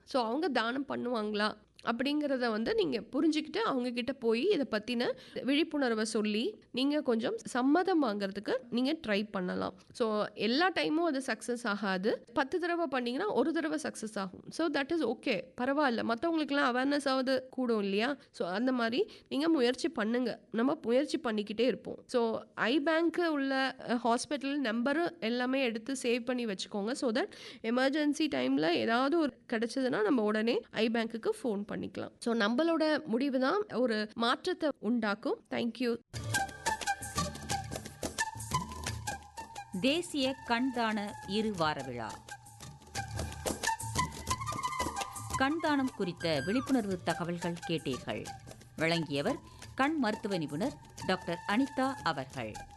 so அவங்க தானம் பண்ணுவாங்களா அப்படிங்கிறத வந்து நீங்கள் புரிஞ்சுக்கிட்டு அவங்க கிட்ட போய் இதை பற்றின விழிப்புணர்வை சொல்லி நீங்கள் கொஞ்சம் சம்மதம் வாங்குறதுக்கு நீங்கள் ட்ரை பண்ணலாம் ஸோ எல்லா டைமும் அது சக்ஸஸ் ஆகாது பத்து தடவை பண்ணீங்கன்னா ஒரு தடவை சக்ஸஸ் ஆகும் ஸோ தட் இஸ் ஓகே பரவாயில்ல மற்றவங்களுக்குலாம் அவேர்னஸ் ஆகுது கூடும் இல்லையா ஸோ அந்த மாதிரி நீங்கள் முயற்சி பண்ணுங்க நம்ம முயற்சி பண்ணிக்கிட்டே இருப்போம் ஸோ ஐ பேங்க்கு உள்ள ஹாஸ்பிட்டல் நம்பரு எல்லாமே எடுத்து சேவ் பண்ணி வச்சுக்கோங்க ஸோ தட் எமர்ஜென்சி டைமில் ஏதாவது ஒரு கிடைச்சதுன்னா நம்ம உடனே ஐ பேங்க்குக்கு ஃபோன் பண்ணிக்கலாம் ஸோ நம்மளோட முடிவு தான் ஒரு மாற்றத்தை உண்டாக்கும் தேங்க்யூ தேசிய கண்தான இரு வார விழா கண்தானம் குறித்த விழிப்புணர்வு தகவல்கள் கேட்டீர்கள் வழங்கியவர் கண் மருத்துவ நிபுணர் டாக்டர் அனிதா அவர்கள்